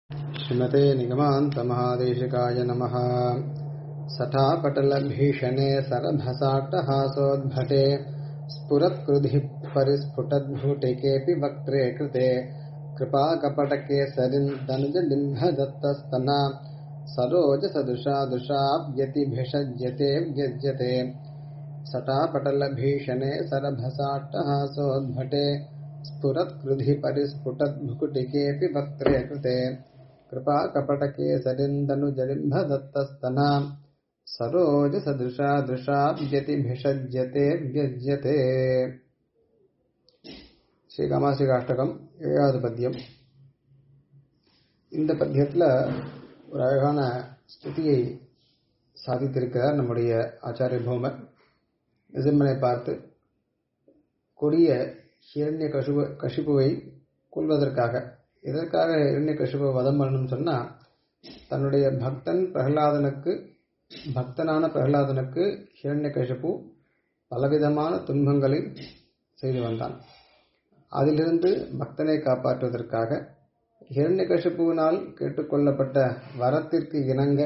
श्रीमते निगमान्तमहादेशिकाय नमः सठापटलभीषणे सरभसाट्टहासोद्भटे स्फुरत्कृधिः परिस्फुटद्भुटिकेऽपि वक्त्रे कृते कृपाकपटकेसरिन् तनुजलिम्भदत्तस्तना सरोजसदृशा दृशाव्यतिभिषज्यते व्यज्यते सटापटलभीषणे सरभसाट्टहासोद्भटे स्फुरत्कृधि परिस्फुटद्भुकुटिकेऽपि वक्त्रे कृते कृपाकपटकेसरिन्दनुजलिम्भदत्तस्तना सरोजसदृशा दृशाव्यतिभिषज्यते व्यज्यते ஸ்ரீகாமாசிகாஷ்டகம் ஏழாவது பத்தியம் இந்த பத்தியத்தில் ஒரு அழகான ஸ்துதியை சாதித்திருக்கிறார் நம்முடைய ஆச்சாரிய பௌமர் நிசிம்மனை பார்த்து கொடிய ஹிரண்ய கசுப கஷிப்புவை கொள்வதற்காக எதற்காக ஹிரண்ய கஷிப வதம் பண்ணணும்னு சொன்னால் தன்னுடைய பக்தன் பிரகலாதனுக்கு பக்தனான பிரகலாதனுக்கு ஹிரண்ய கஷிப்பு பலவிதமான துன்பங்களை செய்து வந்தான் அதிலிருந்து பக்தனை காப்பாற்றுவதற்காக ஹிரண்யகசிப்புவினால் கேட்டுக்கொள்ளப்பட்ட வரத்திற்கு இணங்க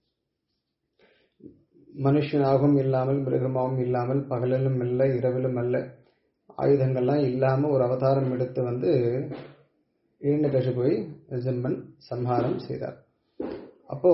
மனுஷனாகவும் இல்லாமல் மிருகமாகவும் இல்லாமல் பகலிலும் அல்ல இரவிலும் அல்ல ஆயுதங்கள்லாம் இல்லாமல் ஒரு அவதாரம் எடுத்து வந்து ஹிரண்யகசிப்புவை ஜிம்மன் சம்ஹாரம் செய்தார் அப்போ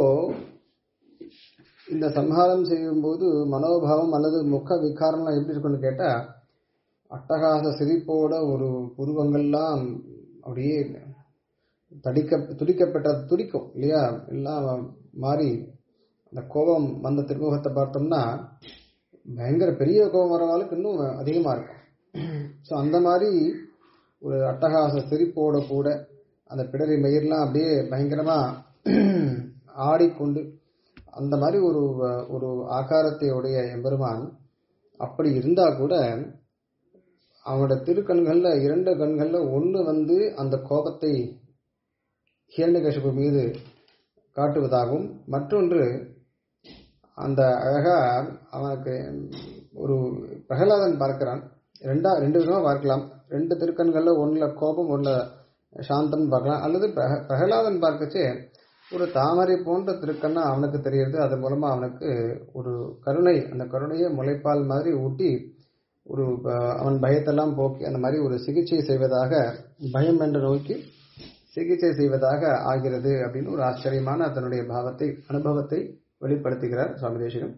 இந்த சம்ஹாரம் செய்யும்போது மனோபாவம் அல்லது முக விகாரம்லாம் எப்படி இருக்குன்னு கேட்டால் அட்டகாச சிரிப்போட ஒரு புருவங்கள்லாம் அப்படியே தடிக்க துடிக்கப்பட்ட துடிக்கும் இல்லையா எல்லாம் மாறி அந்த கோபம் வந்த திருமுகத்தை பார்த்தோம்னா பயங்கர பெரிய கோபம் வரவாளுக்கு இன்னும் அதிகமாக இருக்கும் ஸோ அந்த மாதிரி ஒரு அட்டகாச சிரிப்போட கூட அந்த பிடரி மயிர்லாம் அப்படியே பயங்கரமாக ஆடிக்கொண்டு அந்த மாதிரி ஒரு ஒரு ஆகாரத்தை உடைய எம்பெருமான் அப்படி இருந்தால் கூட அவனோட திருக்கண்கள்ல இரண்டு கண்கள்ல ஒன்று வந்து அந்த கோபத்தை ஹிரண்யகசிபு மீது காட்டுவதாகவும் மற்றொன்று அந்த அழகா அவனுக்கு ஒரு பிரகலாதன் பார்க்கிறான் ரெண்டா ரெண்டு விதமாக பார்க்கலாம் ரெண்டு திருக்கண்கள்ல ஒன்றில் கோபம் ஒன்றில் சாந்தம் பார்க்கலாம் அல்லது பிரகலாதன் பார்க்கச்சே ஒரு தாமரை போன்ற திருக்கண்ணா அவனுக்கு தெரியுது அது மூலமா அவனுக்கு ஒரு கருணை அந்த கருணையை முளைப்பால் மாதிரி ஊட்டி ஒரு அவன் பயத்தெல்லாம் போக்கி அந்த மாதிரி ஒரு சிகிச்சை செய்வதாக பயம் என்ற நோக்கி சிகிச்சை செய்வதாக ஆகிறது அப்படின்னு ஒரு ஆச்சரியமான தன்னுடைய பாவத்தை அனுபவத்தை வெளிப்படுத்துகிறார் சுவாமி தேசிகன்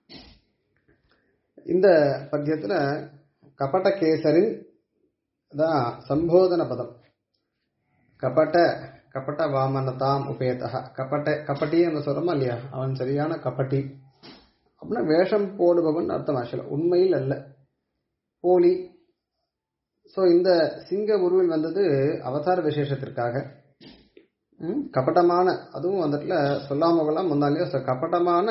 இந்த பத்தியத்தில் கபட கேசரின் தான் சம்போதன பதம் கபட்ட கபட்ட வாமனதாம் உபேதா கபட்ட கபட்டி நம்ம சொல்றோமா இல்லையா அவன் சரியான கபட்டி அப்படின்னா வேஷம் போடுபவன் அர்த்தம் ஆச்சல உண்மையில் அல்ல போலி ஸோ இந்த சிங்க உருவில் வந்தது அவதார விசேஷத்திற்காக கபட்டமான அதுவும் வந்துட்டுல சொல்லாமலாம் முன்னாலேயோ கபட்டமான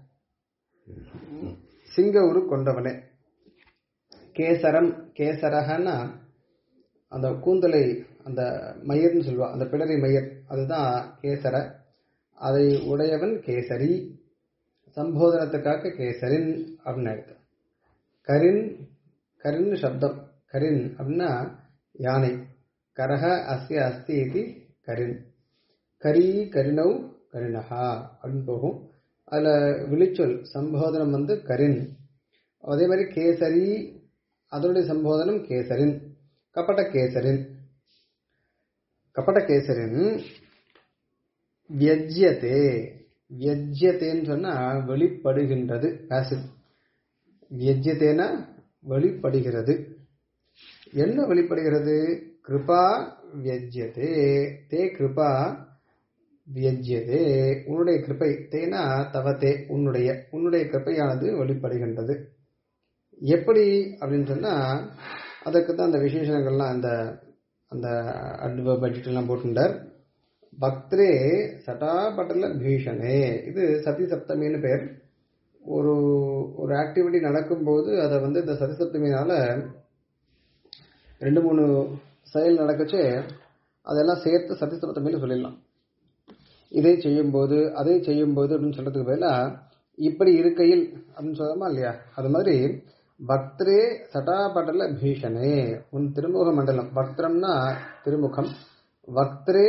சிங்க உரு கொண்டவனே கேசரம் கேசரகன்னா அந்த கூந்தலை அந்த மயிர்னு சொல்லுவா அந்த பிடரி மயிர் அதுதான் கேசர அதை உடையவன் கேசரி சம்போதனத்துக்காக கேசரின் அப்படின்னு எடுத்து கரின் கரின் சப்தம் கரின் அப்படின்னா யானை கரக அஸ்ய அஸ்தி இது கரின் கரி கரினவ் கரினஹா அப்படின்னு போகும் அதில் விழிச்சொல் சம்போதனம் வந்து கரின் அதே மாதிரி கேசரி அதனுடைய சம்போதனம் கேசரின் கப்பட்ட கேசரின் கப்பட்ட கேசரின் வியஜ்யத்தே வியஜ்யத்தேன்னு சொன்னால் வெளிப்படுகின்றது பாசிவ் வியஜ்யத்தேனா வெளிப்படுகிறது என்ன வெளிப்படுகிறது கிருபா வியஜ்யதே தே கிருபா வியஜ்யதே உன்னுடைய கிருப்பை தேனா தவத்தே உன்னுடைய உன்னுடைய கிருப்பையானது வெளிப்படுகின்றது எப்படி அப்படின்னு சொன்னால் அதுக்கு தான் அந்த விசேஷங்கள்லாம் அந்த அந்த அட்வ பட்ஜெட்லாம் போட்டுட்டார் பக்திரே சட்டாபட்டல பீஷனே இது சதி சப்தமின்னு பேர் ஒரு ஒரு ஆக்டிவிட்டி நடக்கும்போது அதை வந்து இந்த சதிசப்தமினால ரெண்டு மூணு செயல் நடக்கச்சு அதெல்லாம் சேர்த்து சதிசப்தமின்னு சொல்லிடலாம் இதை செய்யும்போது அதை செய்யும்போது அப்படின்னு சொல்றதுக்கு பதிலாக இப்படி இருக்கையில் அப்படின்னு சொல்லலாமா இல்லையா அது மாதிரி பக்திரே சட்டாபட்டல பீஷனே உன் திருமுக மண்டலம் பக்திரம்னா திருமுகம் வக்திரே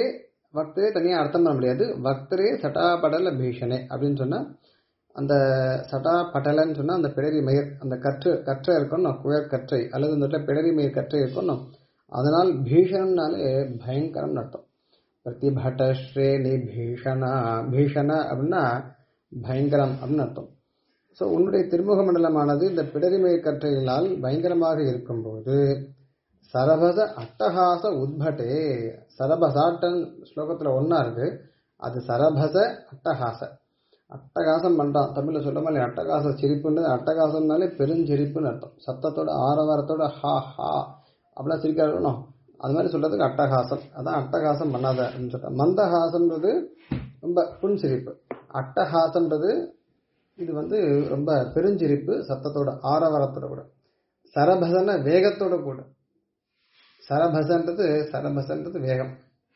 வக்தரே தனியாக அர்த்தம் பண்ண முடியாது வக்தரே சட்டாபடல பீஷனே அப்படின்னு சொன்னா அந்த சட்டா பட்டலன்னு சொன்னா அந்த பிடரி மயிர் அந்த கற்று கற்றை இருக்கணும் குயர் கற்றை அல்லது இந்த இடத்துல பிடரி மயிர் கற்றை இருக்கணும் அதனால் பீஷணம்னாலே பயங்கரம்னு அர்த்தம் பிரதிபட்ட ஸ்ரேணி பீஷணா பீஷண அப்படின்னா பயங்கரம் அப்படின்னு அர்த்தம் ஸோ உன்னுடைய திருமுக மண்டலமானது இந்த பிடரிமை கற்றைகளால் பயங்கரமாக இருக்கும்போது சரபச அட்டகாச உத்பட்டே சரபசாட்டன் ஸ்லோகத்தில் ஒன்றா இருக்கு அது சரபச அட்டகாச அட்டகாசம் பண்றான் தமிழ்ல சொல்ல மாதிரி அட்டகாச சிரிப்புன்னு அட்டகாசம்னாலே பெருஞ்சிரிப்புன்னு அர்த்தம் சத்தத்தோட ஆரவாரத்தோட ஹா ஹா அப்படிலாம் சிரிக்கணும் அது மாதிரி சொல்றதுக்கு அட்டகாசம் அதான் அட்டகாசம் பண்ணாத அப்படின்னு சொல்றேன் மந்தஹாசம்ன்றது ரொம்ப புன்சிரிப்பு அட்டகாசம்ன்றது இது வந்து ரொம்ப பெருஞ்சிரிப்பு சத்தத்தோட ஆரவாரத்தோட கூட சரபசன வேகத்தோட கூட சரபசன்றது சரபசன்றது வேகம்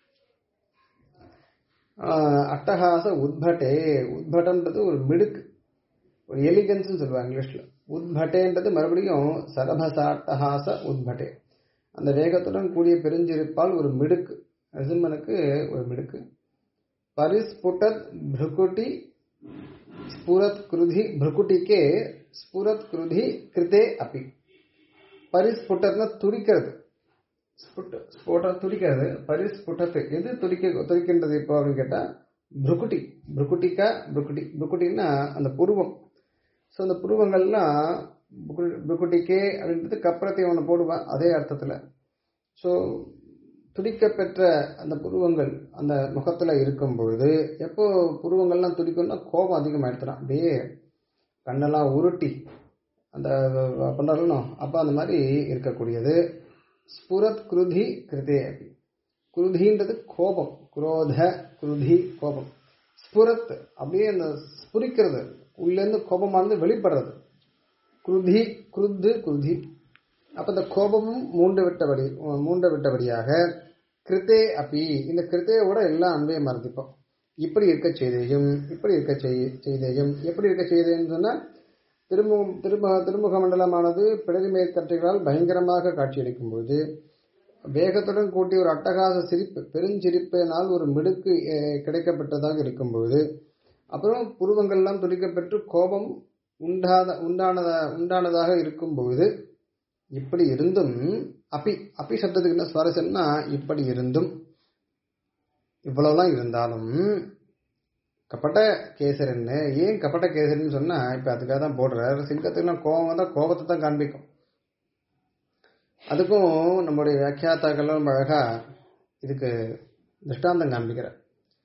அட்டகாச உத்பட்டே உத்பட்டன்றது ஒரு மிடுக்கு ஒரு எலிகன்ஸ் சொல்லுவாங்க இங்கிலீஷ்ல உத்பட்டேன்றது மறுபடியும் சரபச அட்டகாச உத்பட்டே அந்த வேகத்துடன் கூடிய பெருஞ்சிருப்பால் ஒரு மிடுக்கு நரசிம்மனுக்கு ஒரு மிடுக்கு பரிஸ்புட்டத் பிருகுட்டி ஸ்புரத் கிருதி பிருகுட்டிக்கே ஸ்புரத் கிருதி கிருதே அப்பி பரிஸ்புட்டத்னா துடிக்கிறது ஸ்புட் ஸ்போட்ட துடிக்கிறது பரிஸ்புட்டத்து எது துடிக்க துடிக்கின்றது இப்போ அப்படின்னு கேட்டால் புருக்குட்டி புருக்குட்டிக்கா புருக்குட்டி புருக்குட்டின்னா அந்த புருவம் ஸோ அந்த புருவங்கள்லாம் புருக்குட்டிக்கே அப்படின்றது கப்பரத்தை ஒன்று போடுவான் அதே அர்த்தத்தில் ஸோ துடிக்க பெற்ற அந்த புருவங்கள் அந்த முகத்தில் இருக்கும் பொழுது எப்போ புருவங்கள்லாம் துடிக்கும்னா கோபம் அதிகமாகிடுத்துறான் அப்படியே கண்ணெல்லாம் உருட்டி அந்த பண்ணுறோம் அப்போ அந்த மாதிரி இருக்கக்கூடியது ஸ்புரத் குருதி கிருதே அப்படி குருதின்றது கோபம் குரோத குருதி கோபம் ஸ்புரத் அப்படியே அந்த ஸ்புரிக்கிறது உள்ளேருந்து கோபமானது வெளிப்படுறது குருதி குருது குருதி அப்ப இந்த கோபமும் மூண்டு விட்டபடி மூண்ட விட்டபடியாக கிருத்தே அப்பி இந்த கிருத்தையோட எல்லாம் அன்பையை மறந்துப்போம் இப்படி இருக்க செய்தேயும் இப்படி இருக்க செய்தேயும் எப்படி இருக்க செய்தேன்னு சொன்னா திருமுகம் திருமுக திருமுக மண்டலமானது பிடரி மேற்கற்றைகளால் பயங்கரமாக காட்சியளிக்கும் பொழுது வேகத்துடன் கூட்டிய ஒரு அட்டகாச சிரிப்பு பெருஞ்சிரிப்பினால் ஒரு மிடுக்கு கிடைக்கப்பட்டதாக இருக்கும்பொழுது அப்புறம் புருவங்கள்லாம் துடிக்கப்பெற்று கோபம் உண்டாத உண்டானத உண்டானதாக இருக்கும்பொழுது இப்படி இருந்தும் அப்பி அப்பி சப்தத்துக்கு என்ன சுவாரஸ்யம்னா இப்படி இருந்தும் இவ்வளவுதான் இருந்தாலும் கப்பட்ட கேசரன்னு ஏன் கப்பட்ட கேசரின்னு சொன்னா இப்ப அதுக்காக தான் போடுறாரு சிங்கத்துக்குலாம் கோபம் தான் கோபத்தை தான் காண்பிக்கும் அதுக்கும் நம்முடைய வியாக்கியாத்தாக்கள் ரொம்ப அழகா இதுக்கு திருஷ்டாந்தம் காண்பிக்கிறார்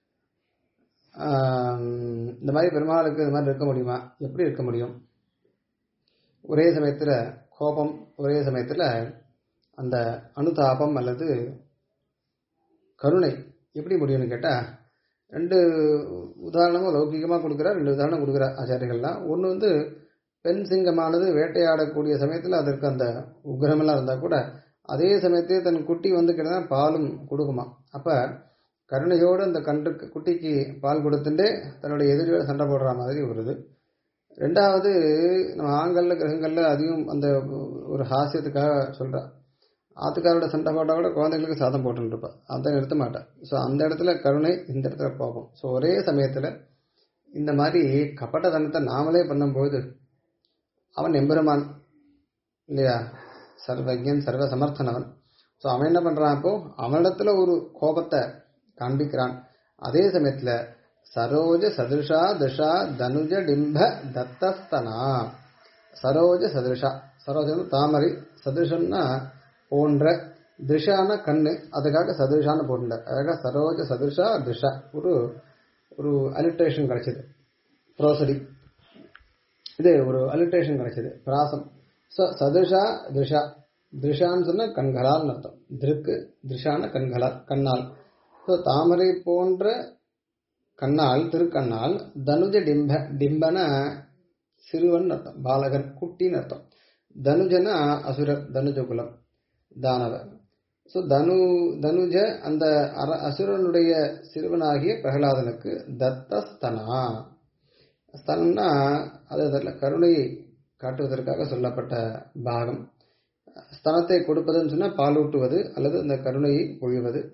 இந்த மாதிரி பெருமாளுக்கு இது மாதிரி இருக்க முடியுமா எப்படி இருக்க முடியும் ஒரே சமயத்தில் கோபம் ஒரே சமயத்தில் அந்த அனுதாபம் அல்லது கருணை எப்படி முடியும்னு கேட்டால் ரெண்டு உதாரணமும் லௌகிகமாக கொடுக்குறார் ரெண்டு உதாரணம் கொடுக்குறார் ஆச்சாரியர்கள்லாம் ஒன்று வந்து பெண் சிங்கமானது வேட்டையாடக்கூடிய சமயத்தில் அதற்கு அந்த உக்ரமெல்லாம் இருந்தால் கூட அதே சமயத்தையே தன் குட்டி வந்து கிட்டதா பாலும் கொடுக்குமா அப்போ கருணையோடு அந்த கன்றுக்கு குட்டிக்கு பால் கொடுத்துட்டு தன்னுடைய எதிரியோட சண்டை போடுற மாதிரி வருது ரெண்டாவது நம்ம ஆண்களில் கிரகங்களில் அதிகம் அந்த ஒரு ஹாஸ்யத்துக்காக சொல்கிறா ஆத்துக்காரோட சண்டை போட்டால் கூட குழந்தைங்களுக்கு சாதம் போட்டுருப்பா அதை நிறுத்த மாட்டேன் ஸோ அந்த இடத்துல கருணை இந்த இடத்துல கோபம் ஸோ ஒரே சமயத்தில் இந்த மாதிரி கப்பட்டத்தனத்தை நாமளே பண்ணும்போது அவன் எம்பெருமான் இல்லையா சர்வஜன் சர்வ சமர்த்தனவன் ஸோ அவன் என்ன பண்ணுறான் இப்போ அவனிடத்துல ஒரு கோபத்தை காண்பிக்கிறான் அதே சமயத்தில் சரோஜ சதுஷா திஷா தனுஜ டிம்ப தத்தஸ்தனா சரோஜ சதுஷா சரோஜம் தாமரை சதுஷம்னா போன்ற திஷான கண்ணு அதுக்காக சதுஷான்னு போட்டுட்டார் அழகாக சரோஜ சதுஷா திஷா ஒரு ஒரு அலிட்ரேஷன் கிடைச்சது ப்ரோசடி இது ஒரு அலிட்ரேஷன் கிடைச்சது பிராசம் ஸோ சதுஷா திஷா திருஷான்னு சொன்னால் கண்களால் அர்த்தம் திருக்கு திருஷான கண்களால் கண்ணால் ஸோ தாமரை போன்ற கண்ணால் திருக்கண்ணால் தனுஜ டிம்ப டிம்பன சிறுவன் அர்த்தம் பாலகன் குட்டின்னு அர்த்தம் தனுஜனா அசுரர் தனுஜ குலம் தானவ ஸோ தனு தனுஜ அந்த அர அசுரனுடைய சிறுவனாகிய பிரகலாதனுக்கு தத்தஸ்தனா ஸ்தனம்னா அது அதில் கருணையை காட்டுவதற்காக சொல்லப்பட்ட பாகம் ஸ்தனத்தை கொடுப்பதுன்னு சொன்னால் பாலூட்டுவது அல்லது அந்த கருணையை பொழிவது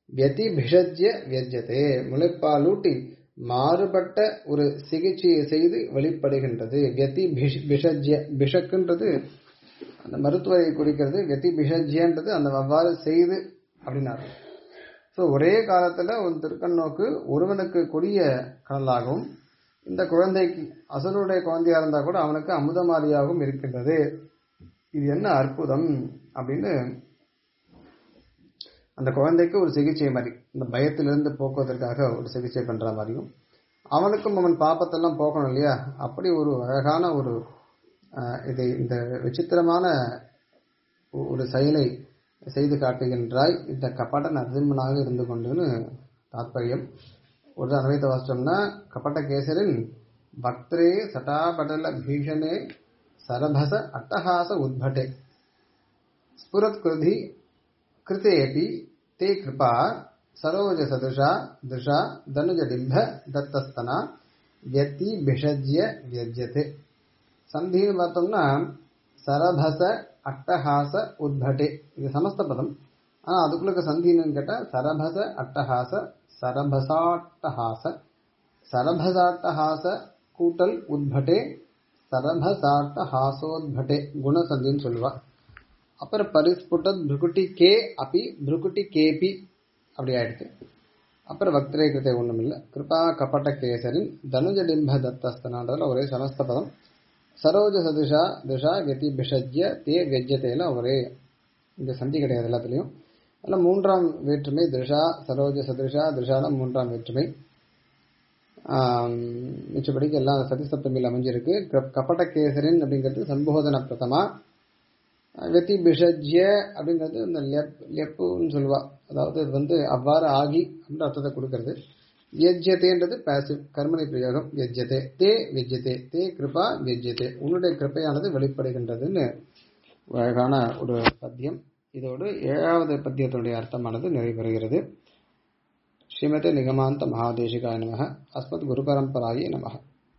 வியதி பிஷஜ்ய வியஜ்யதே முளைப்பாலூட்டி மாறுபட்ட ஒரு சிகிச்சையை செய்து வெளிப்படுகின்றது வியதி பிஷஜ்ய பிஷக்குன்றது அந்த மருத்துவரை குறிக்கிறது வெத்தி பிஷஜ்யன்றது அந்த அவ்வாறு செய்து அப்படின்னாரு ஸோ ஒரே காலத்துல ஒரு திருக்கண்ணோக்கு ஒருவனுக்கு கொடிய கடலாகவும் இந்த குழந்தைக்கு அசலுடைய குழந்தையா இருந்தா கூட அவனுக்கு அமுதமாரியாகவும் இருக்கின்றது இது என்ன அற்புதம் அப்படின்னு அந்த குழந்தைக்கு ஒரு சிகிச்சை மாதிரி இந்த பயத்திலிருந்து போக்குவதற்காக ஒரு சிகிச்சை பண்ற மாதிரியும் அவனுக்கும் அவன் பாப்பத்தெல்லாம் போக்கணும் இல்லையா அப்படி ஒரு அழகான ஒரு இது இந்த விசித்திரமான ஒரு செயலை செய்து காட்டுகின்றாய் இந்த கப்பட நரசிம்மனாக இருந்து கொண்டுன்னு தாத்பரியம் ஒரு அன்வைத்த வாசிச்சோம்னா கப்பட்ட கேசரின் பக்திரே சட்டாபடல பீஷணே சரபச அட்டஹாச உத்பட்டே ஸ்புரத் கிருதி கிருத்தேபி தே கிருபா சரோஜ சதுஷா துஷா தனுஜடிம்ப தத்தஸ்தனா வியத்தி பிஷஜ்ய வியஜ்யதே சந்தின்னு பார்த்தோம்னா சரபச அட்டஹாச உத்பட்டே இது சமஸ்த பதம் ஆனா அதுக்குள்ள சந்தின்னு கேட்டா சரபச அட்டஹாச சரபசாட்டஹாச சரபசாட்டஹாச கூட்டல் உத்பட்டே சரபசாட்டஹாசோத்பட்டே குணசந்தின்னு சொல்லுவா அப்புறம் பரிஸ்புட்டத் பிருகுட்டி கே அப்பி பிருகுட்டி கேபி அப்படி ஆயிடுச்சு அப்புறம் வக்திரே கிருத்தை ஒன்றும் இல்லை கிருபா கபட்ட கேசரின் தனுஜடிம்ப தத்தஸ்தனான்றதுல ஒரே சமஸ்த பதம் சரோஜ சதுஷா துஷா கதி பிஷஜ்ய தே வெஜ்யத்தையில ஒரே இந்த சந்தி கிடையாது எல்லாத்துலேயும் அதில் மூன்றாம் வேற்றுமை திருஷா சரோஜ சதுஷா திருஷால மூன்றாம் வேற்றுமை மிச்சப்படிக்கு எல்லாம் சதி சப்தமியில் அமைஞ்சிருக்கு கபட்ட கேசரின் அப்படிங்கிறது சம்போதன பிரதமா வெத்தி பிஷஜ்ய அப்படிங்கிறது இந்த லெப் லெப்புன்னு சொல்லுவா அதாவது இது வந்து அவ்வாறு ஆகி அப்படின்ற அர்த்தத்தை கொடுக்கறது வியஜ்யதேன்றது பாசிவ் கர்மனை பிரயோகம் வியஜ்யதே தே வியஜ்யதே தே கிருபா வியஜ்யதே உன்னுடைய கிருப்பையானது வெளிப்படுகின்றதுன்னு அழகான ஒரு பத்தியம் இதோடு ஏழாவது பத்தியத்தினுடைய அர்த்தமானது நிறைவேறுகிறது ஸ்ரீமதே நிகமாந்த மகாதேசிகாய நமக அஸ்மத் குரு பரம்பராயே நமக